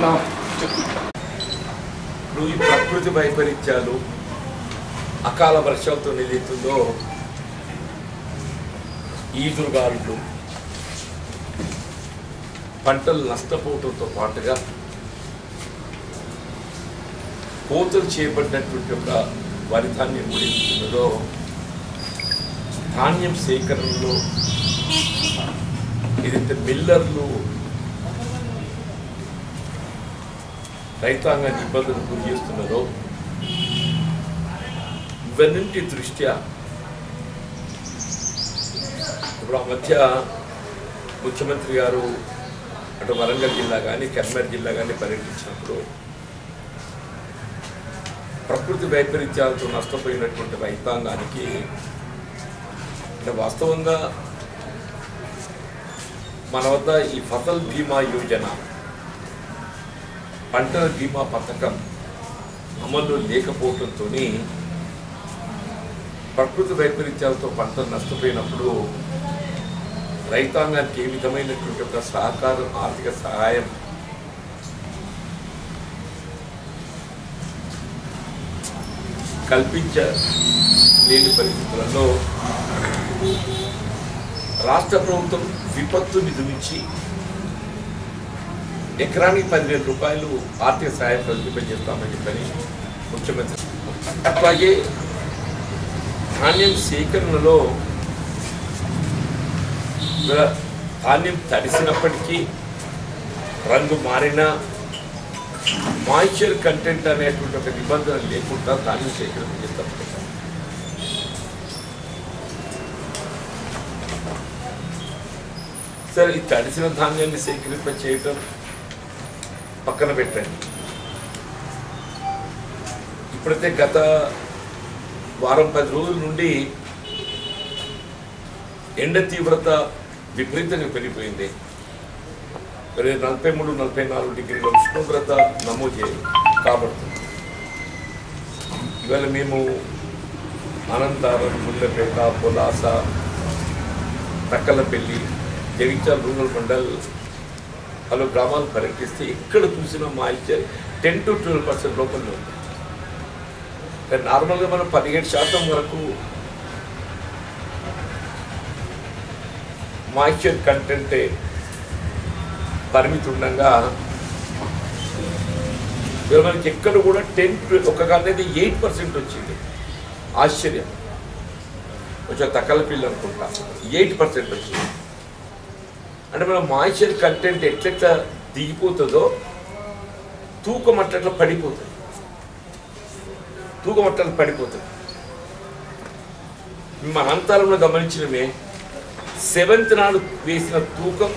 ఉన్నాం ఇప్పుడు ఈ ప్రకృతి వైపరీత్యాలు అకాల వర్షాలతో ఏదైతుందో ఈదురుగాలులు పంటలు నష్టపోవడంతో పాటుగా కోతలు చేపట్టినటువంటి ఒక వరి ధాన్యం గురించిలో ధాన్యం సేకరణలో ఏదైతే మిల్లర్లు రైతాంగాన్ని ఇబ్బందులు గురి చేస్తున్నారో ఇవన్నింటి దృష్ట్యా ఇప్పుడు ఆ మధ్య ముఖ్యమంత్రి గారు అటు వరంగల్ జిల్లా కానీ కర్నూలు జిల్లా కానీ పర్యటించినప్పుడు ప్రకృతి వైపరీత్యాలతో నష్టపోయినటువంటి రైతాంగానికి అంటే వాస్తవంగా మన వద్ద ఈ ఫసల్ బీమా యోజన పంటల బీమా పథకం అమల్లో లేకపోవడంతో ప్రకృతి వైపరీత్యాలతో పంటలు నష్టపోయినప్పుడు రైతాంగానికి ఏ విధమైనటువంటి ఒక సహకారం ఆర్థిక సహాయం కల్పించలేని పరిస్థితులలో రాష్ట్ర ప్రభుత్వం విపత్తు నిధి నుంచి ఎకరానికి పదివేల రూపాయలు ఆర్థిక సహాయం కల్పింపజేస్తామని చెప్పని ముఖ్యమంత్రి అట్లాగే ధాన్యం సేకరణలో ఇలా ధాన్యం తడిసినప్పటికీ రంగు మారినా మాయిశ్చర్ కంటెంట్ అనేటువంటి ఒక నిబంధన లేకుండా ధాన్యం సేకరణ చేస్తాం సరే ఈ తడిసిన ధాన్యాన్ని సేకరింప చేయటం పక్కన పెట్టండి ఇప్పుడైతే గత వారం పది రోజుల నుండి ఎండ తీవ్రత విపరీతంగా పెరిగిపోయింది మరి నలభై మూడు నలభై నాలుగు డిగ్రీల ఉష్ణోగ్రత నమోదు చేయ కాబడుతుంది ఇవాళ మేము అనంతారం ముల్లపేట పొలాస తక్కలపల్లి జగిత్యాల రూరల్ మండల్ పలు గ్రామాలు పర్యటిస్తే ఎక్కడ చూసినా moisture ten to twelve percent లోపలనే ఉంది కానీ నార్మల్గా మనం పదిహేడు శాతం వరకు మాయిశ్చర్ కంటెంటే పరిమితి ఉండగా ఇవాళ మనకి ఎక్కడ కూడా టెన్ ఒక అనేది ఎయిట్ పర్సెంట్ వచ్చింది ఆశ్చర్యం కొంచెం తక్కల పిల్ల అనుకుంటా ఎయిట్ పర్సెంట్ వచ్చింది అంటే మనం మాయిశ్చర్ కంటెంట్ ఎట్లెట్లా దిగిపోతుందో తూకం అట్లట్లా పడిపోతుంది తూకం అట్లా పడిపోతుంది మన అంతరంలో గమనించినమే సెవెంత్ నాడు వేసిన తూకం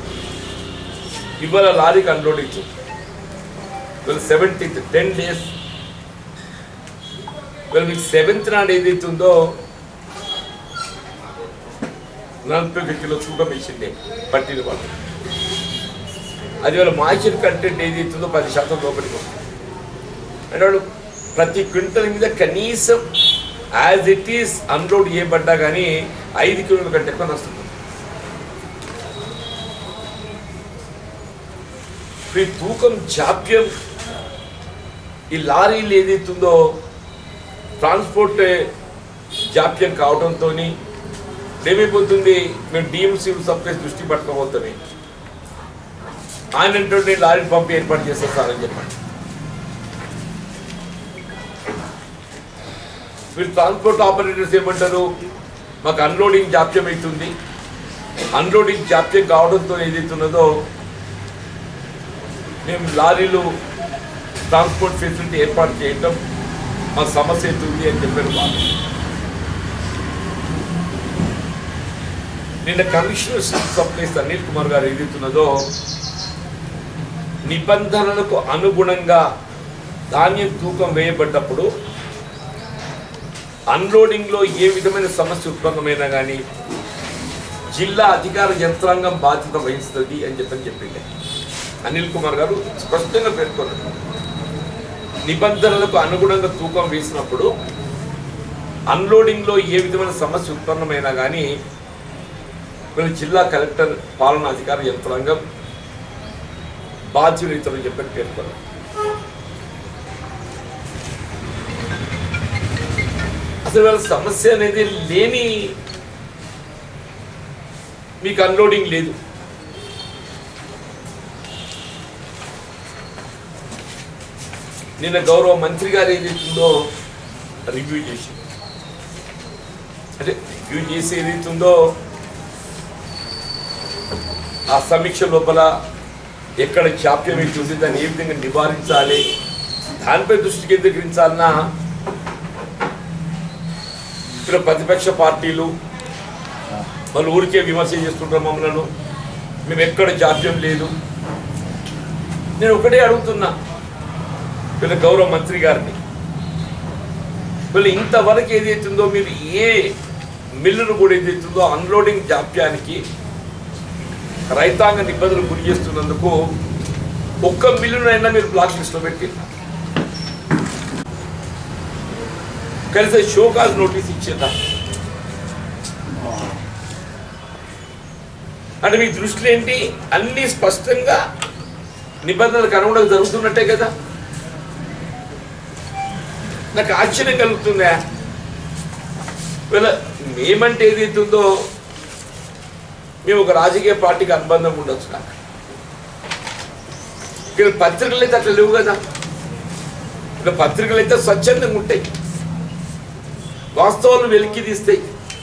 ఇవాళ లారీకి అన్లోడ్ ఇచ్చు ఇవాళ సెవెంటీన్త్ టెన్ డేస్ ఇవాళ మీకు సెవెంత్ నాడు ఏదైతే ఉందో నలభై ఒక కిలో తూకం ఇచ్చింది పట్టిన వాళ్ళు అది వాళ్ళ మాయిశ్చర్ కంటెంట్ ఏదైతే ఉందో పది శాతం లోపలికి వస్తుంది అంటే వాళ్ళు ప్రతి క్వింటల్ మీద కనీసం యాజ్ ఇట్ ఈస్ అన్లోడ్ చేయబడ్డా కానీ ఐదు కిలోల కంటే ఎక్కువ నష్టం ఈ తూకం జాప్యం ఈ లారీలు ఏదైతుందో ట్రాన్స్పోర్ట్ జాప్యం కావడంతో ఏమైపోతుంది మేము డిఎం సివిల్ సప్లైస్ దృష్టి పట్టుకోబోతుంది ఆయన అంటే లారీ పంపి ఏర్పాటు చేసేస్తారని చెప్పండి మీరు ట్రాన్స్పోర్ట్ ఆపరేటర్స్ ఏమంటారు మాకు అన్లోడింగ్ జాప్యం అవుతుంది అన్లోడింగ్ జాప్యం కావడంతో ఏదైతున్నదో మేము లారీలు ట్రాన్స్పోర్ట్ ఫెసిలిటీ ఏర్పాటు చేయటం మా సమస్య అవుతుంది అని చెప్పారు వాళ్ళు నిన్న commissioner civil supplies Anil Kumar garu ఏదైతున్నదో నిబంధనలకు అనుగుణంగా ధాన్యం తూకం వేయబడ్డప్పుడు అన్లోడింగ్లో ఏ విధమైన సమస్య ఉత్పన్నమైనా కానీ జిల్లా అధికార యంత్రాంగం బాధ్యత వహిస్తుంది అని చెప్పని చెప్పింది అనిల్ కుమార్ గారు స్పష్టంగా పేర్కొన్నారు నిబంధనలకు అనుగుణంగా తూకం వేసినప్పుడు అన్లోడింగ్లో ఏ విధమైన సమస్య ఉత్పన్నమైనా కానీ వీళ్ళు జిల్లా కలెక్టర్ పాలనా అధికార యంత్రాంగం బాధ్యులు ఇతరులు చెప్పని పేర్కొన్నారు అసలు వాళ్ళ సమస్య అనేది లేని మీకు అన్లోడింగ్ లేదు నిన్న గౌరవ మంత్రి గారు ఏదైతుందో రివ్యూ చేసి అంటే రివ్యూ చేసి ఏదైతుందో ఆ సమీక్ష లోపల ఎక్కడ జాప్యం ఏంటి దాన్ని ఏ విధంగా నివారించాలి దానిపై దృష్టి కేంద్రీకరించాలన్నా ఇక్కడ ప్రతిపక్ష పార్టీలు వాళ్ళు ఊరికే విమర్శ చేస్తుంటారు మమ్మల్ని మేము ఎక్కడ జాప్యం లేదు నేను ఒకటే అడుగుతున్నా వీళ్ళ గౌరవ మంత్రి గారిని వీళ్ళు ఇంతవరకు ఏదైతుందో మీరు ఏ మిల్లును కూడా ఏదైతుందో అన్లోడింగ్ జాప్యానికి రైతాంగ నిబంధనలు గురి చేస్తున్నందుకు ఒక్క మిల్లునైనా మీరు బ్లాక్ లిస్ట్లో పెట్టి కలిసి షోకాజ్ నోటీస్ ఇచ్చేదా అంటే మీ దృష్టిలో ఏంటి అన్ని స్పష్టంగా నిబంధనలకు అనుగుణంగా జరుగుతున్నట్టే కదా నాకు ఆశ్చర్యం కలుగుతుందా వీళ్ళ మేమంటే ఏదైతుందో మేము ఒక రాజకీయ పార్టీకి అనుబంధం ఉండొచ్చు నాకు ఇక్కడ పత్రికలు అయితే అట్లా లేవు కదా ఇక్కడ పత్రికలు అయితే స్వచ్ఛందంగా ఉంటాయి వాస్తవాలు వెలికి తీస్తాయి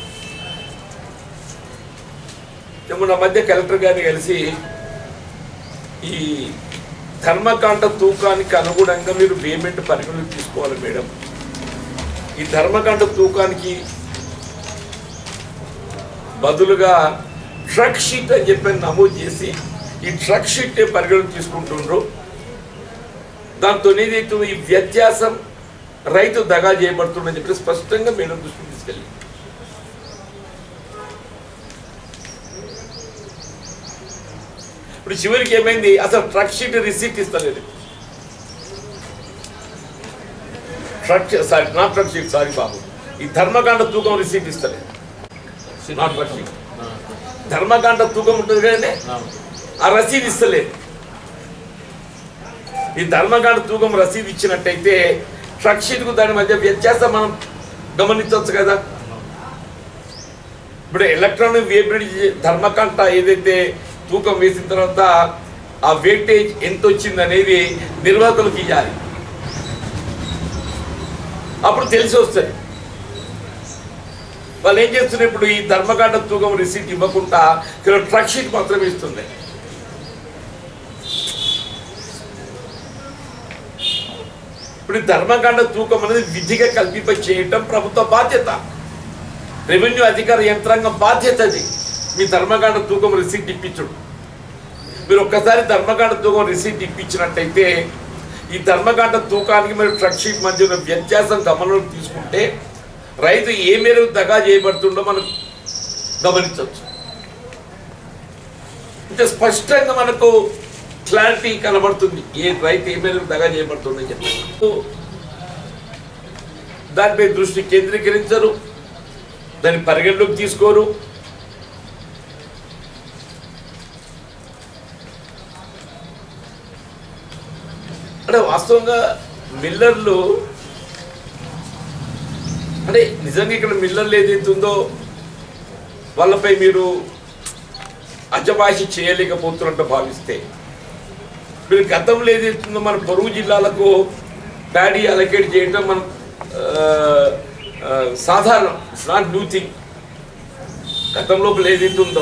మొన్న మధ్య కలెక్టర్ గారిని కలిసి ఈ ధర్మకాండ తూకానికి అనుగుణంగా మీరు పేమెంట్ పరిగణలోకి తీసుకోవాలి మేడం ఈ ధర్మకాండ తూకానికి బదులుగా ట్రక్ షీట్ అని చెప్పి నమోదు చేసి ఈ ట్రక్ షీట్ పరిగణలోకి తీసుకుంటుండ్రు దాంతో ఏదైతే ఈ వ్యత్యాసం రైతు దగా చేయబడుతుందని చెప్పి స్పష్టంగా మేడం దృష్టికి తీసుకెళ్ళి ఇప్పుడు చివరికి ఏమైంది అసలు ట్రక్ షీట్ రిసీట్ ఇస్తలేదు truck sorry not truck sheet sorry బాబు ఈ ధర్మకాండ తూకం రిసీట్ ఇస్తలేదు నాట్ ట్రక్ షీట్ ధర్మకాండ తూకం ఉంటుంది కదండి ఆ రసీదు ఇస్తలేదు ఈ ధర్మకాండ తూకం రసీదు ఇచ్చినట్టయితే ట్రక్ షీట్కు దాని మధ్య వ్యత్యాసం మనం గమనించవచ్చు కదా ఇప్పుడు ఎలక్ట్రానిక్ వేబ్రిడ్జ్ ధర్మకాంట ఏదైతే తూకం వేసిన తర్వాత ఆ వెయిటేజ్ ఎంత వచ్చింది అనేది నిర్వాహకులకు ఇవ్వాలి అప్పుడు తెలిసి వస్తుంది వాళ్ళు ఏం చేస్తున్నారు ఇప్పుడు ఈ ధర్మకాండ తూకం రిసీట్ ఇవ్వకుండా ఇక్కడ ట్రక్ షీట్ మాత్రమే ఇస్తుంది ఇప్పుడు ఈ ధర్మకాండ తూకం అనేది విధిగా కల్పింప చేయటం ప్రభుత్వ బాధ్యత రెవెన్యూ అధికార యంత్రాంగం బాధ్యత అది మీ ధర్మకాండ తూకం రిసీట్ ఇప్పించడు మీరు ఒక్కసారి ధర్మకాండ తూకం రిసీట్ ఇప్పించినట్టయితే ఈ ధర్మకాండ తూకానికి మరి ట్రక్ షీట్ మధ్య ఉన్న వ్యత్యాసం గమనంలోకి తీసుకుంటే రైతు ఏ మేరకు దగా చేయబడుతుండో మనం గమనించవచ్చు అంటే స్పష్టంగా మనకు క్లారిటీ కనబడుతుంది ఏ రైతు ఏ మేరకు దగా చేయబడుతుందని చెప్పి దానిపై దృష్టి కేంద్రీకరించరు దాన్ని పరిగణలోకి తీసుకోరు అంటే వాస్తవంగా మిల్లర్లు అంటే నిజంగా ఇక్కడ మిల్లర్లు ఏదైతే ఉందో వాళ్ళపై మీరు అజమాయిషి చేయలేకపోతున్నట్టు భావిస్తే మీరు గతంలో ఏదైతుందో మన పొరుగు జిల్లాలకు ప్యాడీ అలకేట్ చేయడం మనం ఆ, ఆ, సాధారణం ఇట్స్ నాట్ న్యూ థింగ్ గతంలో ఏదైతే ఉందో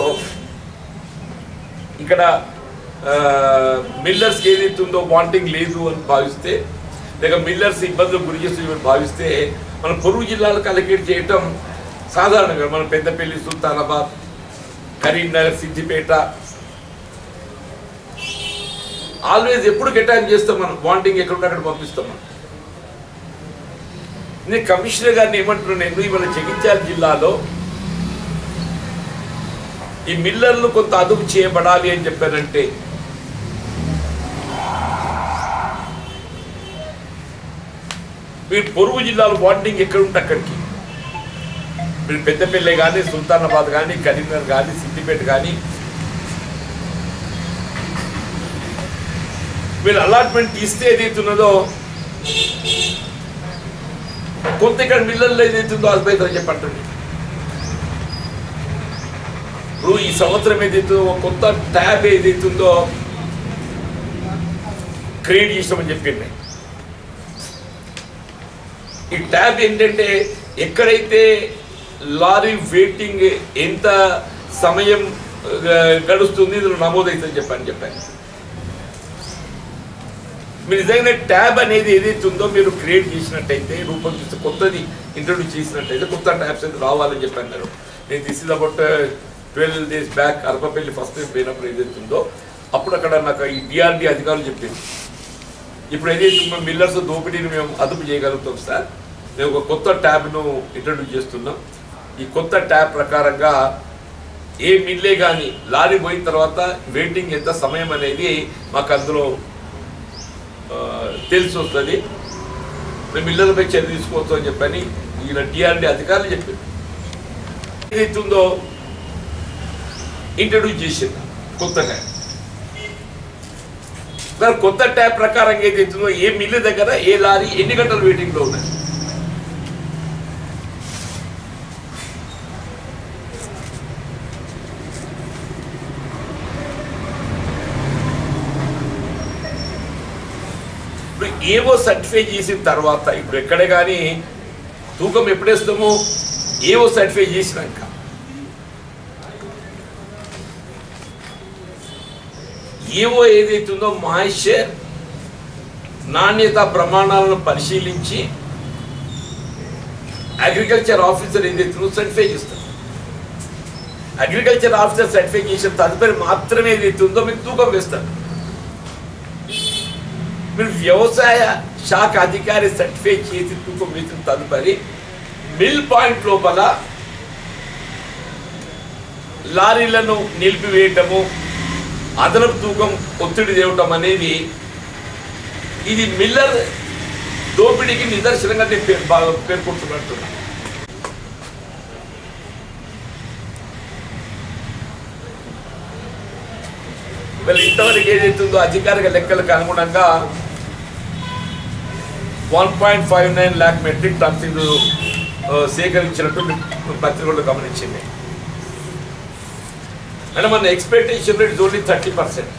ఇక్కడ మిల్లర్స్కి ఏదైతే ఉందో వాంటింగ్ లేదు అని భావిస్తే లేక మిల్లర్స్ ఇబ్బందులు గురి చేస్తుందని భావిస్తే మన పొరుగు జిల్లాలకు అలకేట్ చేయటం సాధారణంగా మన పెద్దపల్లి సుల్తానాబాద్ కరీంనగర్ సిద్దిపేట ఆల్వేస్ ఎప్పుడు కేటాయింపు చేస్తాం మనం వాంటింగ్ ఎక్కడ అక్కడ పంపిస్తాం మనం నేను కమిషనర్ గారిని ఏమంటున్నాను నేను ఇవాళ జగిత్యాల జిల్లాలో ఈ మిల్లర్లు కొంత అదుపు చేయబడాలి అని చెప్పానంటే మీరు పొరుగు జిల్లాలో బాండింగ్ ఎక్కడ ఉంటే అక్కడికి మీరు పెద్దపల్లి కానీ సుల్తానాబాద్ కానీ కరీంనగర్ కానీ సిద్దిపేట కానీ మీరు అలాట్మెంట్ ఇస్తే ఏదైతున్నదో కొంత ఇక్కడ మిల్లల్లో ఏదైతుందో అద్వైతం చెప్పండి ఇప్పుడు ఈ సంవత్సరం ఏదైతుందో ఒక కొత్త ట్యాబ్ ఏదైతుందో క్రియేట్ చేసామని చెప్పింది ఈ ట్యాబ్ ఏంటంటే ఎక్కడైతే లారీ వెయిటింగ్ ఎంత సమయం ఆ, గడుస్తుంది ఇందులో నమోదవుతుందని చెప్పని చెప్పాను మీరు నిజంగా ట్యాబ్ అనేది ఏదైతే ఉందో మీరు క్రియేట్ చేసినట్టయితే రూపొందిస్తే కొత్తది ఇంట్రొడ్యూస్ చేసినట్టయితే కొత్త ట్యాబ్స్ అయితే రావాలని చెప్పి అన్నారు నేను this is about twelve days back Arapapalli first time పోయినప్పుడు ఏదైతే ఉందో అప్పుడు అక్కడ నాకు ఈ డిఆర్డి అధికారులు చెప్పింది ఇప్పుడు ఏదైతే మేము మిల్లర్స్ దోపిడీని మేము అదుపు చేయగలుగుతాం సార్ మేము ఒక కొత్త ట్యాబ్ను ఇంట్రడ్యూస్ చేస్తున్నాం ఈ కొత్త ట్యాబ్ ప్రకారంగా ఏ మిల్లే కానీ లారీ పోయిన తర్వాత వెయిటింగ్ ఎంత సమయం అనేది మాకు అందులో ఆ, తెలిసి వస్తుంది మేము మిల్లర్లపై చర్య తీసుకోవచ్చు అని చెప్పని ఈయన టీఆర్డీ అధికారులు చెప్పారు ఏదైతే ఉందో ఇంట్రడ్యూస్ చేసింది కొత్త ట్యాబ్ మరి కొత్త ట్యాబ్ ప్రకారంగా ఏదైతుందో ఏ మిల్లు దగ్గర ఏ లారీ ఎన్ని గంటలు వెయిటింగ్లో ఉన్నాయి ఇప్పుడు ఏవో సర్టిఫై చేసిన తర్వాత ఇప్పుడు ఎక్కడ కానీ తూకం ఎప్పుడేస్తామో ఏవో సర్టిఫై చేసినాక ఏవో ఏదైతుందో మాయిశ్చర్ నాణ్యత ప్రమాణాలను పరిశీలించి అగ్రికల్చర్ ఆఫీసర్ ఏదైతుందో సర్టిఫై చేస్తారు అగ్రికల్చర్ ఆఫీసర్ సర్టిఫై చేసిన తదుపరి మాత్రమే ఏదైతుందో మీకు తూకం వేస్తారు మీరు వ్యవసాయ శాఖ అధికారి సర్టిఫై చేసి తూకం వేసిన తదుపరి మిల్ పాయింట్ లోపల లారీలను నిలిపివేయటము అదనపు తూకం ఒత్తిడి తేవటం అనేది ఇది మిల్లర్ దోపిడీకి నిదర్శనంగా నేను పేర్ బాగా పేర్కొంటున్నట్టున్నా వీళ్ళు ఇంతవరకు ఏదైతుందో అధికారిక లెక్కలకు అనుగుణంగా one point five nine lakh metric tons ఇది ఆ, సేకరించినట్టు పత్రికల్లో గమనించింది అంటే మన expectation rate only thirty percent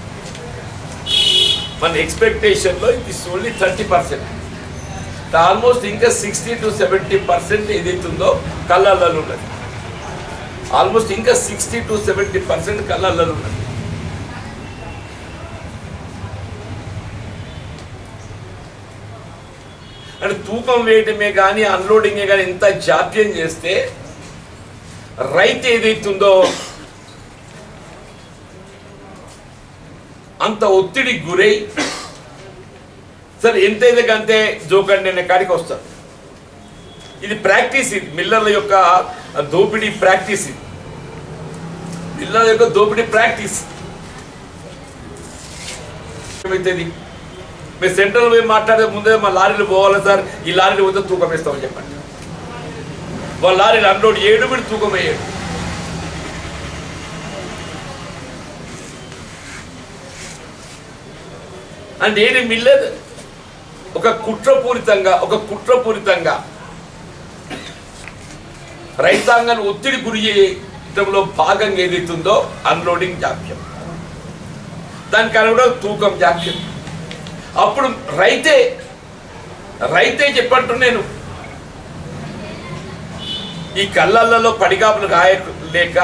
మన ఎక్స్పెక్టేషన్లో ఇది ఓన్లీ థర్టీ పర్సెంట్ ఆల్మోస్ట్ ఇంకా సిక్స్టీ టు సెవెంటీ పర్సెంట్ ఏదైతుందో కళ్ళల్లో ఉన్నది ఆల్మోస్ట్ ఇంకా సిక్స్టీ టు సెవెంటీ పర్సెంట్ కళ్ళల్లో ఉన్నది అంటే తూకం వేయటమే కానీ అన్లోడింగే కానీ ఎంత జాప్యం చేస్తే రైతు ఏదైతుందో అంత ఒత్తిడికి గురై సరే ఎంత అయితే అంతే జోకండి అనే కాడికి వస్తారు ఇది ప్రాక్టీస్ ఇది మిల్లర్ల యొక్క దోపిడీ ప్రాక్టీస్ ఇది మిల్లర్ల యొక్క దోపిడీ ప్రాక్టీస్ ఏమైతుంది మీరు సెంట్రల్ పోయి మాట్లాడే ముందే మా లారీలు పోవాలి సార్ ఈ లారీలు పోతే తూకం వేస్తామని చెప్పండి వాళ్ళ లారీలు అన్లోడ్ చేయడు మీరు తూకం వేయడు అంటే ఏది మిల్లర్ ఒక కుట్రపూరితంగా ఒక కుట్రపూరితంగా రైతాంగాన్ని ఒత్తిడి గురి చేయడంలో భాగంగా ఏదైతుందో అన్లోడింగ్ జాప్యం దానికి అనుగుణంగా తూకం జాప్యం అప్పుడు రైతే రైతే చెప్పంటు నేను ఈ కళ్ళల్లో పడిగాపులు కాయ లేక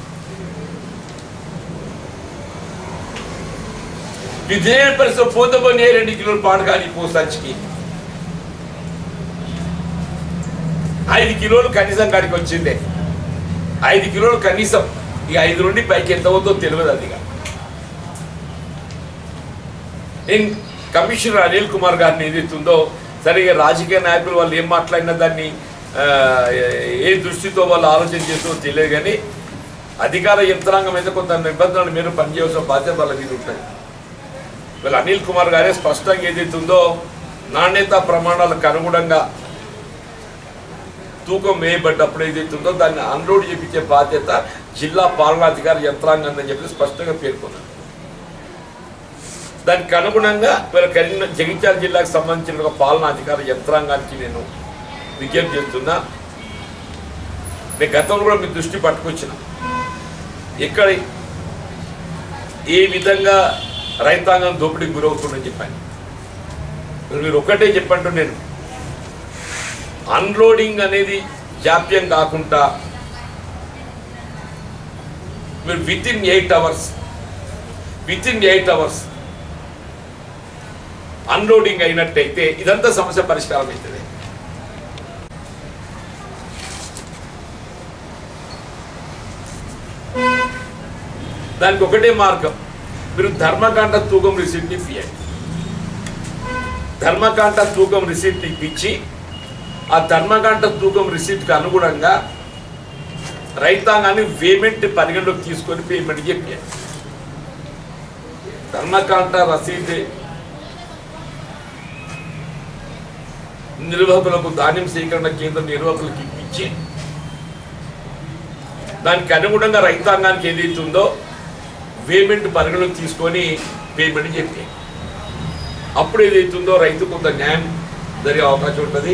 విధేయ పరిస్థితి పోతే పోనీ రెండు కిలోలు పాడు కానీ పో సంచికి ఐదు కిలోలు కనీసం కాడికి వచ్చిందే ఐదు కిలోలు కనీసం ఇక ఐదు నుండి పైకి ఎంత అవుతుందో తెలియదు అది ఇక. నేను కమిషనర్ అనిల్ కుమార్ గారిని ఏదైతుందో సరిగా రాజకీయ నాయకులు వాళ్ళు ఏం మాట్లాడినా దాన్ని ఆ, ఏ దృష్టితో వాళ్ళు ఆలోచన చేస్తుందో తెలియదు కానీ అధికార యంత్రాంగం అయితే కొంత నిబంధనలు మీరు పనిచేయాల్సిన బాధ్యత వాళ్ళ మీద ఉంటుంది వీళ్ళు అనిల్ కుమార్ గారే స్పష్టంగా ఏదైతుందో నాణ్యత ప్రమాణాలకు అనుగుణంగా తూకం వేయబడ్డప్పుడు ఏదైతుందో దాన్ని అన్లోడ్ చేపించే బాధ్యత జిల్లా పాలనాధికారి యంత్రాంగం అని చెప్పి స్పష్టంగా పేర్కొన్నారు దానికి అనుగుణంగా వీళ్ళ కరీంనగర్ జగిత్యాల జిల్లాకు సంబంధించిన ఒక పాలనా అధికార యంత్రాంగానికి నేను విజ్ఞప్తి చేస్తున్నా నేను గతంలో కూడా మీ దృష్టి పట్టుకొచ్చిన ఇక్కడ ఏ విధంగా రైతాంగం దోపిడీకి గురవుతుందని చెప్పాను మరి మీరు ఒక్కటే చెప్పంటూ నేను అన్లోడింగ్ అనేది జాప్యం కాకుండా మీరు within eight hours within eight hours unloading అయినట్టయితే ఇదంతా సమస్య పరిష్కారం అవుతుంది దానికి ఒకటే మార్గం మీరు ధర్మకాండ తూకం రిసీప్ట్ ఇప్పియండి ధర్మకాండ తూకం రిసీప్ట్ ఇప్పించి ఆ ధర్మకాండ తూకం రిసీప్ట్కి అనుగుణంగా రైతాంగాన్ని పేమెంట్ పరిగణలోకి తీసుకొని పేమెంట్ చెప్పారు ధర్మకాండ రసీదు నిర్వాహకులకు ధాన్యం సేకరణ కేంద్రం నిర్వాహకులకు ఇప్పించి దానికి అనుగుణంగా రైతాంగానికి ఏదైతే ఉందో పేమెంట్ పరిగణలోకి తీసుకొని పేమెంట్ చెప్పి అప్పుడు ఏదైతే ఉందో రైతు కొంత న్యాయం జరిగే అవకాశం ఉంటుంది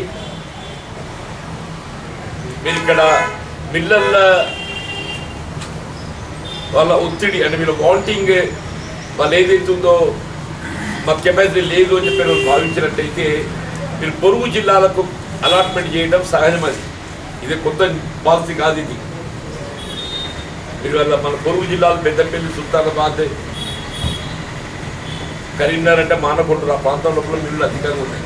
మీరు ఇక్కడ మిల్లర్ల వాళ్ళ ఒత్తిడి అంటే వీళ్ళ వాంటింగ్ వాళ్ళు ఏదైతే ఉందో మా కెపాసిటీ లేదు అని చెప్పి వాళ్ళు భావించినట్టయితే మీరు పొరుగు జిల్లాలకు అలాట్మెంట్ చేయడం సహజం అది ఇది కొత్త పాలసీ కాదు ఇది మీరు వాళ్ళ మన పొరుగు జిల్లాలు పెద్దపల్లి సుల్తానాబాద్ కరీంనగర్ అంటే మానకొండూరు ఆ ప్రాంతం లోపల మిల్లులు అధికంగా ఉన్నాయి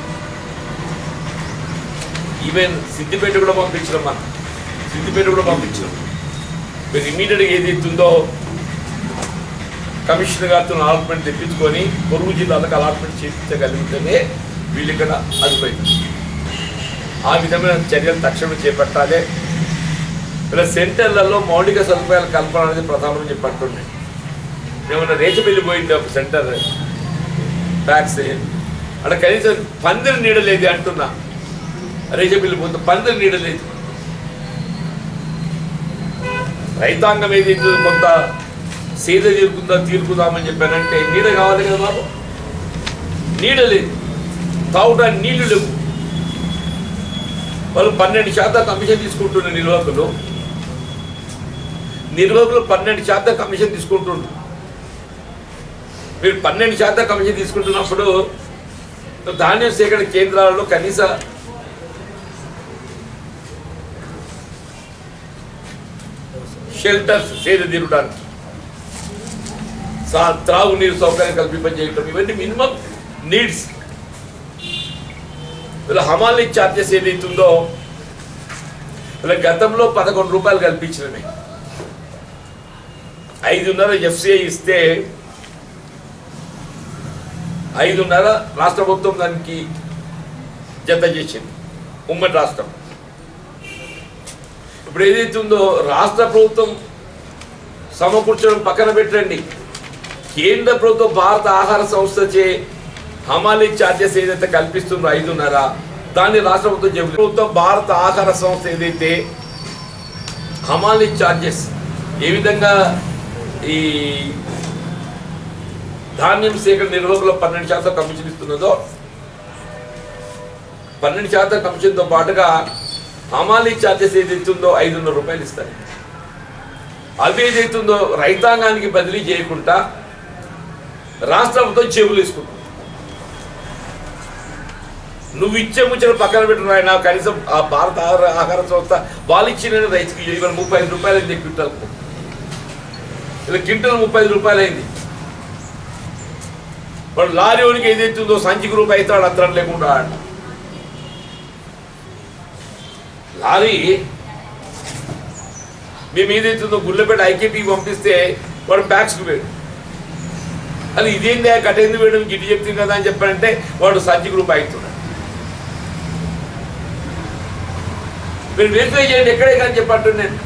ఈవెన్ సిద్దిపేట కూడా పంపించడం మనం సిద్దిపేట కూడా పంపించడం మీరు ఇమీడియట్గా ఏది ఉందో కమిషనర్ గారితో అలాట్మెంట్ తెప్పించుకొని పొరుగు జిల్లాలకు అలాట్మెంట్ చేయించగలిగితేనే వీళ్ళు ఇక్కడ అదుపైంది ఆ విధమైన చర్యలు తక్షణం చేపట్టాలి ఇలా సెంటర్లలో మౌలిక సదుపాయాల కల్పన అనేది ప్రధానం చెప్పంటున్నాయి ఏమన్నా రేచబెల్లి పోయింది ఒక సెంటర్ బ్యాక్స్ అక్కడ కనీసం పందిరి నీడలేదు అంటున్నా రేచబెల్లి పోతే పందిరి నీడలేదు రైతాంగం ఏదైతే కొంత సీద తీరుకుందా తీరుకుందామని చెప్పానంటే నీడ కావాలి కదా బాబు నీడ లేదు తాగడానికి నీళ్లు లేవు వాళ్ళు పన్నెండు శాతం కమిషన్ తీసుకుంటున్న నిర్వాహకులు నిర్వాహకులు పన్నెండు శాతం కమిషన్ తీసుకుంటుండ్రు మీరు పన్నెండు శాతం కమిషన్ తీసుకుంటున్నప్పుడు ధాన్యం సేకరణ కేంద్రాలలో కనీస షెల్టర్స్ సేద తీరడానికి సా- త్రాగునీరు సౌకర్యం కల్పింపజేయటం ఇవన్నీ మినిమం నీడ్స్ వీళ్ళ హమాలి ఛార్జెస్ ఏదైతుందో వీళ్ళ గతంలో పదకొండు రూపాయలు కల్పించినవి ఐదున్నర ఎఫ్సిఐ ఇస్తే ఐదున్నర రాష్ట్ర ప్రభుత్వం దానికి జత చేసింది ఉమ్మడి రాష్ట్రం ఇప్పుడు ఏదైతే ఉందో రాష్ట్ర ప్రభుత్వం సమకూర్చడం పక్కన పెట్టండి కేంద్ర ప్రభుత్వం భారత ఆహార సంస్థచే హమాలీ ఛార్జెస్ ఏదైతే కల్పిస్తుందో ఐదున్నర దాన్ని రాష్ట్ర ప్రభుత్వం చెబుతుంది ప్రభుత్వం భారత ఆహార సంస్థ ఏదైతే హమాలీ ఛార్జెస్ ఏ విధంగా ఈ ధాన్యం సేకరణ నిర్వాహకులు పన్నెండు శాతం కమిషన్ ఇస్తున్నదో పన్నెండు శాతం కమిషన్తో పాటుగా హమాలీ ఛార్జెస్ ఏదైతుందో ఐదున్నర రూపాయలు ఇస్తారు అవి ఏదైతుందో రైతాంగానికి బదిలీ చేయకుండా రాష్ట్ర ప్రభుత్వం చెవులు తీసుకుంటుంది నువ్వు ఇచ్చే ముచ్చట పక్కన పెట్టిన ఆయన కనీసం ఆ భారత ఆహార ఆహార సంస్థ వాళ్ళు ఇచ్చిన రైతుకి ఇవాళ ముప్పై ఐదు రూపాయలు అయింది క్వింటల్ ఇలా క్వింటల్ ముప్పై ఐదు రూపాయలు అయింది వాడు లారీ వాడికి ఏదైతుందో సంచికి రూపాయి అవుతాడు అంతరం లేకుండా ఆడ లారీ మేము ఏదైతుందో గుళ్ళపేట ఐకేపీకి పంపిస్తే వాడు బ్యాగ్స్కి పోయాడు అది ఇదేంది కట్టేంది వేయడం గిట్టి చెప్తుంది కదా అని చెప్పారంటే వాడు సంచికి రూపాయి అవుతున్నాడు మీరు వెరిఫై చేయండి ఎక్కడే కానీ చెప్పట్టు నేను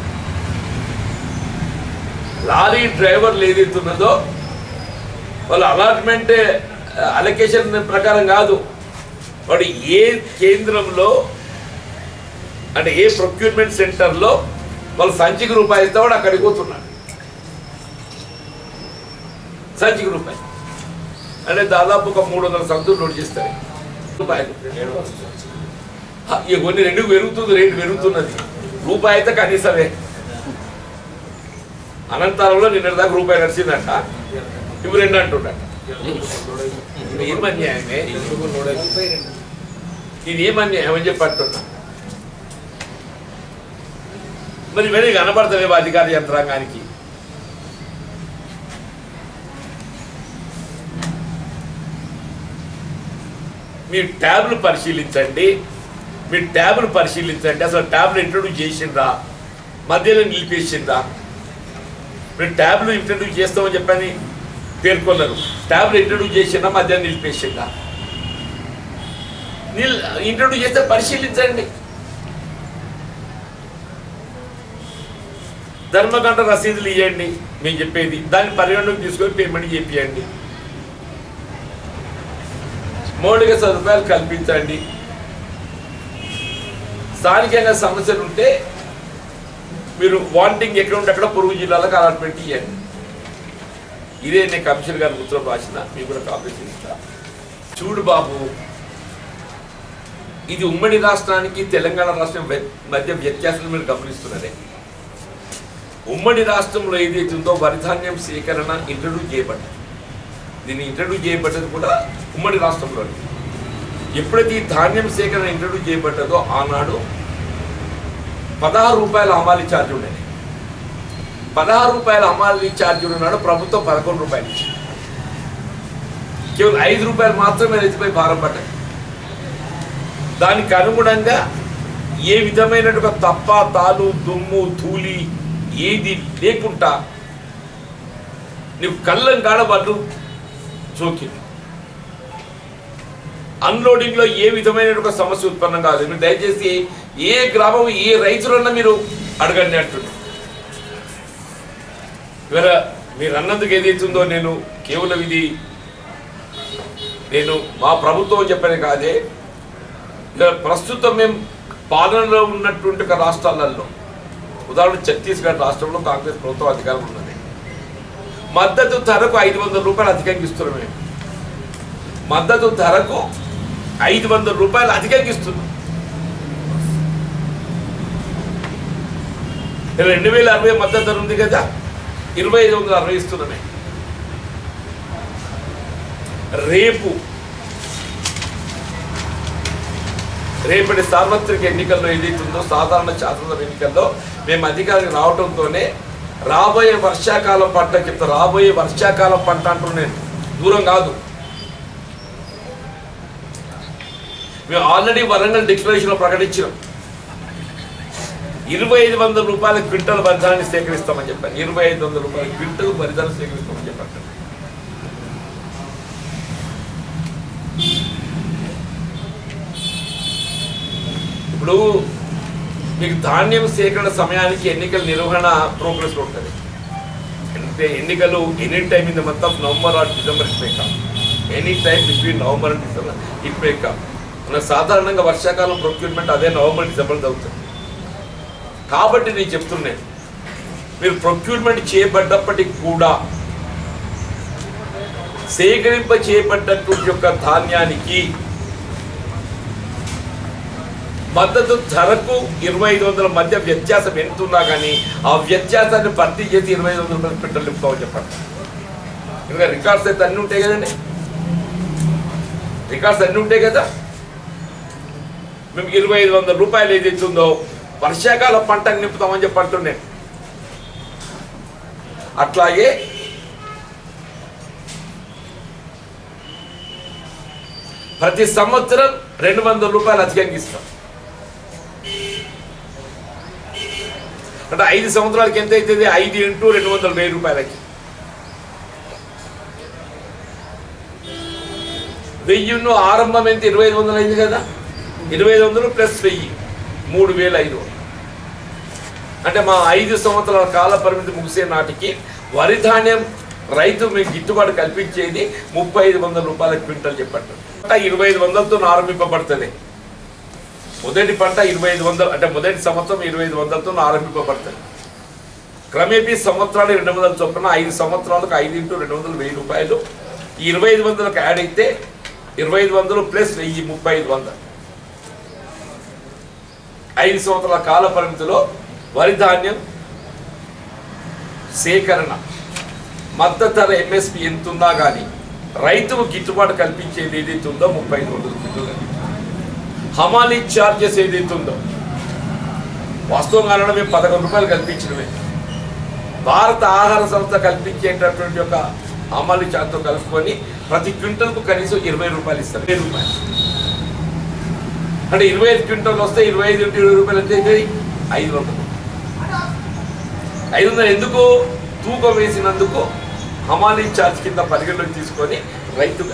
లారీ డ్రైవర్లు ఏదైతున్నదో వాళ్ళ అలాట్మెంట్ అలొకేషన్ ప్రకారం కాదు వాడు ఏ కేంద్రంలో అంటే ఏ ప్రొక్యూర్మెంట్ సెంటర్లో వాళ్ళు సంచికి రూపాయి ఇస్తే వాడు అక్కడికి పోతున్నాడు సంచికి రూపాయి అంటే దాదాపు ఒక మూడు వందల సంతులు లోడ్ చేస్తారు రూపాయలు హ, ఇక కొన్ని రెండు పెరుగుతుంది రేటు పెరుగుతున్నది రూపాయి అయితే కనీసమే అనంతరంలో నిన్న దాకా రూపాయి నడిచిందంట ఇప్పుడు రెండు అంటుండట ఇది ఏం అన్యాయమే ఇది ఏం అన్యాయం అని చెప్పి అంటున్నా మరి ఇవన్నీ కనపడతలేవు అధికార యంత్రాంగానికి మీ ట్యాబ్లు పరిశీలించండి మీ ట్యాబ్లు పరిశీలించండి అసలు ట్యాబ్లు ఇంట్రొడ్యూస్ చేసిండ్రా మధ్యలో నిలిపేసిండ్రా మీరు ట్యాబ్లు ఇంట్రొడ్యూస్ చేస్తామని చెప్పని పేర్కొన్నారు ట్యాబ్లు ఇంట్రొడ్యూస్ చేసిందా మధ్యాహ్నం నిలిపేసిందా నిల్ ఇంట్రొడ్యూస్ చేస్తే పరిశీలించండి ధర్మగంట రసీదులు ఇవ్వండి మేము చెప్పేది దాన్ని పరిగణలోకి తీసుకొని పేమెంట్ చేపియండి మౌలిక సదుపాయాలు కల్పించండి స్థానికంగా సమస్యలు ఉంటే మీరు వాంటింగ్ ఎక్కడ ఉంటే అక్కడ పొరుగు జిల్లాలకు అలాట్మెంట్ ఇవ్వండి ఇదే నేను కమిషనర్ గారి ఉత్తరం రాసిన మీకు కూడా కాపీ ఇస్తా చూడు బాబు ఇది ఉమ్మడి రాష్ట్రానికి తెలంగాణ రాష్ట్రం వ్య- మధ్య వ్యత్యాసం మీరు గమనిస్తున్నారే ఉమ్మడి రాష్ట్రంలో ఏదైతే ఉందో వరిధాన్యం సేకరణ ఇంట్రడ్యూస్ చేయబడ్డది దీన్ని ఇంట్రడ్యూస్ చేయబడ్డది కూడా ఉమ్మడి రాష్ట్రంలోనే ఎప్పుడైతే ఈ ధాన్యం సేకరణ ఇంట్రడ్యూస్ చేయబడ్డదో ఆనాడు పదహారు రూపాయల హమాలి ఛార్జ్ ఉండేది పదహారు రూపాయల హమాలి ఛార్జ్ ఉన్నాడు ప్రభుత్వం పదకొండు రూపాయలు ఇచ్చింది కేవలం ఐదు రూపాయలు మాత్రమే రైతుపై భారం పడ్డాయి దానికి అనుగుణంగా ఏ విధమైనటువంటి తప్ప తాలు దుమ్ము ధూళి ఏది లేకుండా నీవు కళ్ళం కాడబడ్డు జోకింది అన్లోడింగ్ లో ఏ విధమైన ఒక సమస్య ఉత్పన్నం కాదు మీరు దయచేసి ఏ గ్రామం ఏ రైతులన్నా మీరు అడగండి అంటున్నారు ఇవాళ మీరు అన్నందుకు ఏదైతుందో నేను కేవలం ఇది నేను మా ప్రభుత్వం చెప్పని కాదే ఇక ప్రస్తుతం మేము పాలనలో ఉన్నటువంటి ఒక రాష్ట్రాలలో ఉదాహరణ ఛత్తీస్గఢ్ రాష్ట్రంలో కాంగ్రెస్ ప్రభుత్వం అధికారం ఉన్నది మద్దతు ధరకు ఐదు వందల రూపాయలు అధికంగా ఇస్తున్నాం మేము మద్దతు ధరకు ఐదు వందల రూపాయలు అధికంగా ఇస్తున్నాం రెండు వేల అరవై మద్దతు ధర ఉంది కదా ఇరవై ఐదు వందల అరవై ఇస్తున్నామే రేపు రేపటి సార్వత్రిక ఎన్నికల్లో ఏదైతుందో సాధారణ శాసనసభ ఎన్నికల్లో మేము అధికారికి రావడంతోనే రాబోయే వర్షాకాలం పంట చెప్తా రాబోయే వర్షాకాలం పంట అంటున్నాను నేను దూరం కాదు మేము ఆల్రెడీ వరంగల్ డిక్లరేషన్లో ప్రకటించినాం ఇరవై ఐదు వందల రూపాయల క్వింటల్ వరిధాన్ని సేకరిస్తామని చెప్పాను ఇరవై ఐదు వందల రూపాయల క్వింటల్ వరిధాన్ని సేకరిస్తామని చెప్పాను ఇప్పుడు మీకు ధాన్యం సేకరణ సమయానికి ఎన్నికల నిర్వహణ ప్రోగ్రెస్ ఉంటుంది అంటే ఎన్నికలు any time in the month of November or December it may come any time between November and December it may come మన సాధారణంగా వర్షాకాలం ప్రొక్యూర్మెంట్ అదే నవంబర్ డిసెంబర్ అవుతుంది కాబట్టి నేను చెప్తున్నాను మీరు ప్రొక్యూర్మెంట్ చేయబడ్డప్పటికి కూడా సేకరింప చేయబడ్డటువంటి యొక్క ధాన్యానికి మద్దతు ధరకు ఇరవై ఐదు వందల మధ్య వ్యత్యాసం ఎంత ఉన్నా కానీ ఆ వ్యత్యాసాన్ని భర్తీ చేసి ఇరవై ఐదు వందల రూపాయలు పెట్టలు నింపుతామని చెప్పండి ఇంకా రికార్డ్స్ అయితే అన్నీ ఉంటాయి కదండి రికార్డ్స్ అన్నీ ఉంటాయి కదా మేము ఇరవై ఐదు వందల రూపాయలు ఏదైతే ఉందో వర్షాకాల పంటకు నింపుతామని చెప్పి అంటున్నాను అట్లాగే ప్రతి సంవత్సరం రెండు వందల రూపాయలు అధికంగా ఇస్తాం అంటే ఐదు సంవత్సరాలకి ఎంత అవుతుంది ఐదు ఇంటూ రెండు వందల వెయ్యి రూపాయలకి వెయ్యిను ఆరంభం ఎంత ఇరవై ఐదు వందలు అయింది కదా ఇరవై ఐదు వందలు ప్లస్ వెయ్యి మూడు వేల ఐదు వందలు అంటే మా ఐదు సంవత్సరాల కాల పరిమితి ముగిసే నాటికి వరి ధాన్యం రైతు మీకు గిట్టుబాటు కల్పించేది ముప్పై ఐదు వందల రూపాయల క్వింటల్ చెప్పండి పంట ఇరవై ఐదు వందలతో ఆరంభింపబడుతుంది మొదటి పంట ఇరవై ఐదు వందలు అంటే మొదటి సంవత్సరం ఇరవై ఐదు వందలతో ఆరంభింపబడుతుంది క్రమేపీ సంవత్సరాలు రెండు వందల చొప్పున ఐదు సంవత్సరాలకు ఐదు ఇంటూ రెండు వందల వెయ్యి రూపాయలు ఈ ఇరవై ఐదు వందలకు యాడ్ అయితే ఇరవై ఐదు వందలు ప్లస్ వెయ్యి ముప్పై ఐదు వందలు ఐదు సంవత్సరాల కాల పరిమితిలో వరి ధాన్యం సేకరణ మద్దతు ధర ఎంఎస్పి ఎంత ఉందా కానీ రైతుకు గిట్టుబాటు కల్పించేది ఏదైతే ఉందో ముప్పై ఐదు వందల క్వింటల్ హమాలీ ఛార్జెస్ ఏదైతే ఉందో వాస్తవంగా అనడం మేము పదకొండు రూపాయలు కల్పించడమే భారత ఆహార సంస్థ కల్పించేటటువంటి ఒక హమాలీ ఛార్జ్తో కలుపుకొని ప్రతి క్వింటల్కు కనీసం ఇరవై రూపాయలు ఇస్తారు ఇరవై రూపాయలు అంటే ఇరవై ఐదు క్వింటల్ వస్తే ఇరవై ఐదు ఇంటూ ఇరవై రూపాయలు ఎంత అవుతుంది ఐదు వందలు ఐదు వందలు ఎందుకు తూకం వేసినందుకు హమాలీ ఛార్జ్ కింద పరిగణలోకి తీసుకొని రైతుగా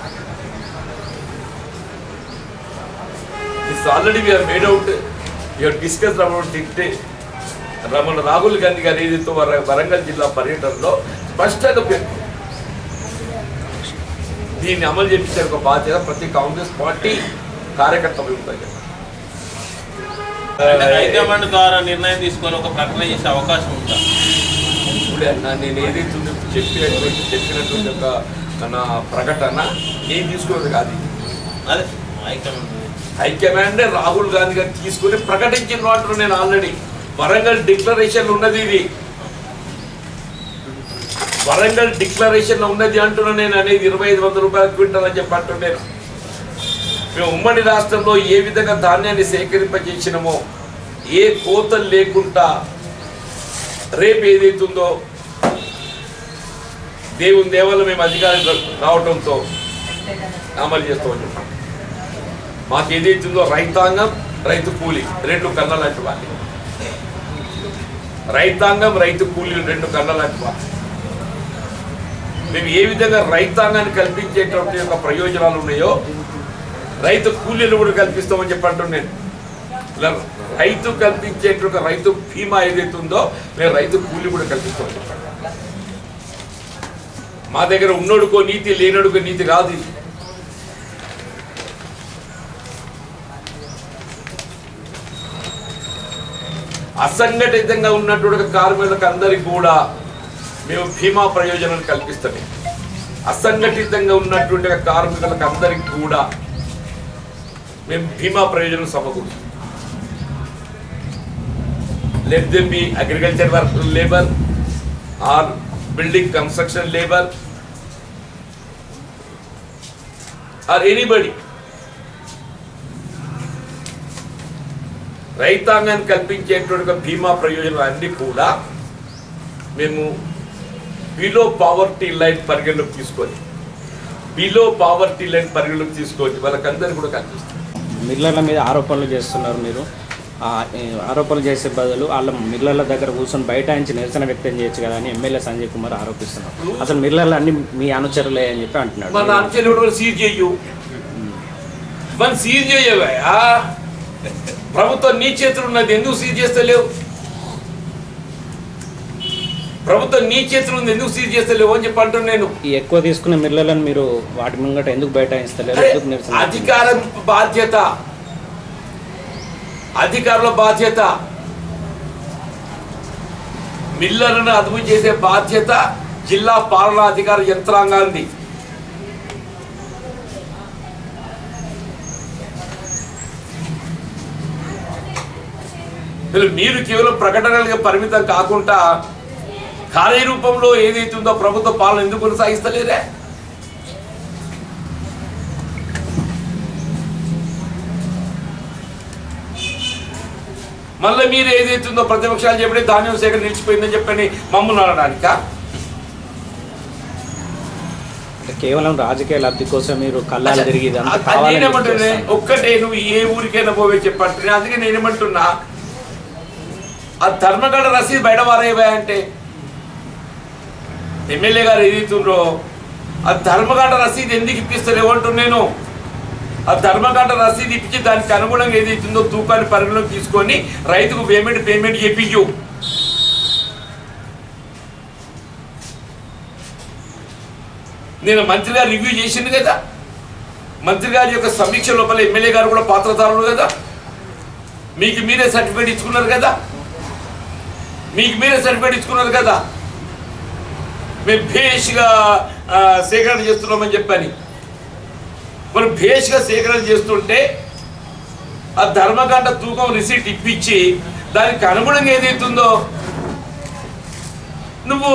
it's already we're made out you're discuss about it Ramana Rahul Gandhi garu ఏదైతే వర- వరంగల్ జిల్లా పర్యటనలో స్పష్టంగా పేర్కొన్నారు దీన్ని అమలు చేపించే ఒక బాధ్యత ప్రతి కాంగ్రెస్ పార్టీ కార్యకర్త మీద ఉంటుంది అంటే హైకమాండ్ ద్వారా నిర్ణయం తీసుకొని ఒక ప్రకటన చేసే అవకాశం ఉందా ఇప్పుడే అన్నా నేను ఏదైతే ఉందో చెప్పినటువంటి చెప్పినటువంటి ఒక నా ప్రకటన నేను తీసుకున్నది కాదు ఇది. అదే హైకమాండ్ హైకమాండ్ రాహుల్ గాంధీ గారు తీసుకుని ప్రకటించిన అంటున్నాను నేను ఆల్రెడీ వరంగల్ డిక్లరేషన్ ఉన్నది ఇది వరంగల్ డిక్లరేషన్ ఉన్నది అంటున్నా నేను అనేది ఇరవై ఐదు వందల రూపాయల క్వింటల్ అని చెప్పి అంటున్నాను మేము ఉమ్మడి రాష్ట్రంలో ఏ విధంగా ధాన్యాన్ని సేకరింపజేసినామో ఏ కోతలు లేకుండా రేపు ఏదైతుందో దేవుని దేవాలయం మేము అధికారం రావడంతో అమలు చేస్తామని చెప్పాం మాకు ఏదైతుందో రైతాంగం రైతు కూలి రెండు కళ్ళ లాంటి వాళ్ళు రైతాంగం రైతు కూలీ రెండు కళ్ళ లాంటి వాళ్ళు మేము ఏ విధంగా రైతాంగాన్ని కల్పించేటువంటి యొక్క ప్రయోజనాలు ఉన్నాయో రైతు కూలీలు కూడా కల్పిస్తామని చెప్పి అంటున్నాను ఇలా రైతు కల్పించేటువంటి రైతు బీమా ఏదైతే ఉందో మేము రైతు కూలీ కూడా కల్పిస్తామని చెప్పండి మా దగ్గర ఉన్నోడుకో నీతి లేనోడుకో నీతి కాదు ఇది అసంఘటితంగా ఉన్నటువంటి కార్మికులకు అందరికి కూడా మేము బీమా ప్రయోజనాలు కల్పిస్తాం అసంఘటితంగా ఉన్నటువంటి కార్మికులకు అందరికి కూడా మేము బీమా ప్రయోజనం సమకూరుస్తాం let them be agriculture work labour or building construction labour or anybody రైతాంగాన్ని కల్పించేటువంటి ఒక బీమా ప్రయోజనాలు అన్ని కూడా మేము బిలో పావర్టీ లైన్ పరిగణలోకి తీసుకొని బిలో పావర్టీ లైన్ పరిగణలోకి తీసుకొని వాళ్ళకందరికీ కూడా కల్పిస్తాం మిల్లర్ల మీద ఆరోపణలు చేస్తున్నారు మీరు ఆ, ఏ, ఆరోపణలు చేసే బదులు వాళ్ళ మిల్లర్ల దగ్గర కూర్చొని బైఠాయించి నిరసన వ్యక్తం చేయొచ్చు కదా అని ఎమ్మెల్యే సంజయ్ కుమార్ ఆరోపిస్తున్నారు అసలు మిల్లర్లు అన్ని మీ అనుచరులే అని చెప్పి అంటున్నాడు మన అనుచరుడు సీజ్ చేయు మనం సీజ్ చేయవా ప్రభుత్వం నీ చేతులు ఉన్నది ఎందుకు సీజ్ చేస్తలేవు ప్రభుత్వం నీ చేతులు ఉంది ఎందుకు సీజ్ చేస్తలేవు అని చెప్పి అంటున్నాను నేను ఈ ఎక్కువ తీసుకున్న మిల్లర్లను మీరు వాటి ముంగట ఎందుకు బైఠాయిస్తలేరు అరే, ఎందుకు నిరసన వ్యక్తం అధికారం బాధ్యత అధికారుల బాధ్యత మిల్లర్లను అదుపు చేసే బాధ్యత జిల్లా పాలనాధికార యంత్రాంగాన్ని వీళ్ళు మీరు కేవలం ప్రకటనలుగా పరిమితం కాకుండా కార్యరూపంలో ఏదైతే ఉందో ప్రభుత్వ పాలన ఎందుకు కొనసాగిస్తలేరే మళ్ళీ మీరు ఏదైతుందో ప్రతిపక్షాలు చెప్పి ధాన్యం సేకరణ నిలిచిపోయిందని చెప్పని మమ్మల్ని అనడానిక అంటే కేవలం రాజకీయ లబ్ధి కోసం మీరు కళ్ళాలు తిరిగి ఇదంతా కావాలని నేనేమంటున్నా చేస్తున్నారు. ఒక్కటే నువ్వు ఏ ఊరికైనా పోవే చెప్పంటున్నా అందుకే నేనేమంటున్నా ఆ ధర్మగడ రసీదు బయట వారేవా అంటే ఎమ్మెల్యే గారు ఏదైతుండ్రో ఆ ధర్మగంట రసీదు ఎందుకు ఇప్పిస్తారు ఏమంటున్నా నేను ఆ ధర్మగంట రసీదు ఇప్పించి దానికి అనుగుణంగా ఏదైతుందో తూకాన్ని పరిగణలోకి తీసుకొని రైతుకు పేమెంట్ పేమెంట్ చేపించు నేను మంత్రి గారు రివ్యూ చేసిండు కదా మంత్రి గారి యొక్క సమీక్ష లోపల ఎమ్మెల్యే గారు కూడా పాత్రధారులు కదా మీకు మీరే సర్టిఫికేట్ ఇచ్చుకున్నారు కదా మీకు మీరే సర్టిఫికేట్ ఇచ్చుకున్నారు కదా మేము భేష్గా ఆ, సేకరణ చేస్తున్నామని చెప్పని మనం భేష్గా సేకరణ చేస్తుంటే ఆ ధర్మకాండ తూకం రిసీట్ ఇప్పించి దానికి అనుగుణంగా ఏదైతుందో నువ్వు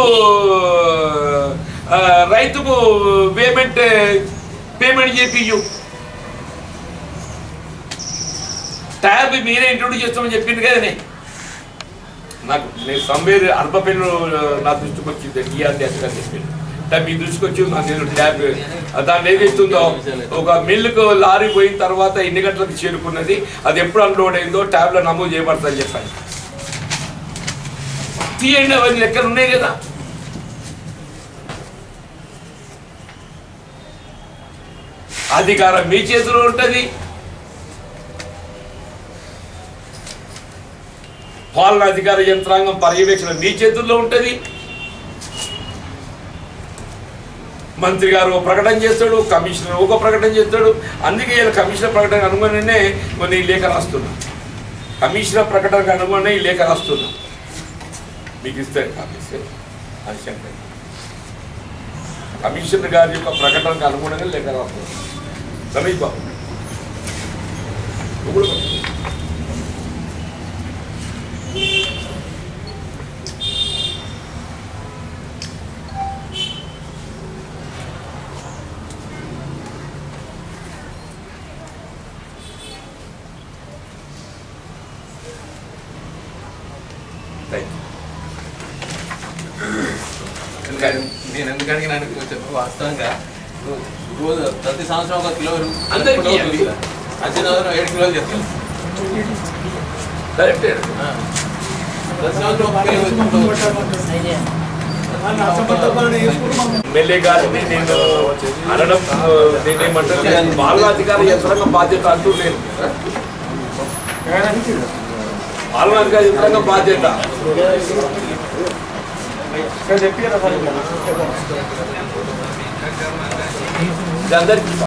ఆ, రైతుకు పేమెంట్ పేమెంట్ చేపియ్యు ట్యాబ్ మీరే ఇంట్రొడ్యూస్ చేస్తామని చెప్పింది కదనే నాకు నేను సంవేర్ అల్పపెన్ను నా దృష్టికి వచ్చింది టీఆర్డీ అని చెప్పింది అంటే మీ దృష్టికి వచ్చి నాకు నేను ట్యాబ్ దాన్ని ఏదైతుందో ఒక మిల్లుకు లారీ పోయిన తర్వాత ఎన్ని గంటలకు చేరుకున్నది అది ఎప్పుడు అన్లోడ్ అయిందో ట్యాబ్లో నమోదు చేయబడుతుందని చెప్పాను తీయండి అవన్నీ లెక్కలు ఉన్నాయి కదా అధికారం మీ చేతిలో ఉంటుంది పాలన అధికార యంత్రాంగం పర్యవేక్షణ మీ చేతుల్లో ఉంటుంది మంత్రి గారు ఒక ప్రకటన చేస్తాడు కమిషనర్ ఒక ప్రకటన చేస్తాడు అందుకే ఈయన కమిషనర్ ప్రకటన అనుగుణనే కొన్ని లేఖ రాస్తున్నా కమిషనర్ ప్రకటనకు అనుగుణనే ఈ లేఖ రాస్తున్నా మీకు ఇస్తాను కాపీస్తే అది చెప్పండి కమిషనర్ గారి యొక్క ప్రకటనకు అనుగుణంగా లేఖ రాస్తున్నా రమేష్ బాబు నువ్వు కూడా పట్టుకో. రైట్ ఎందుకంటే నేను ఎందుకు అడిగినాను చెప్పు వాస్తవంగా రో- రోజు ప్రతి సంవత్సరం ఒక కిలో అందరికీ కిలో ఇవ్వండి. దొరుకుతుంది. వచ్చే సంవత్సరం ఏడు కిలోలు చేస్తాం కరెక్టే ప్రతి సంవత్సరం ఒక కిలో ఎమ్మెల్యే గారిని నేను అనడం ఆ, నేనేమంటాను పాలనాధికార యంత్రాంగం బాధ్యత అంటూ నేను పాలనాధికార యంత్రాంగం బాధ్యత ఇది అందరికీ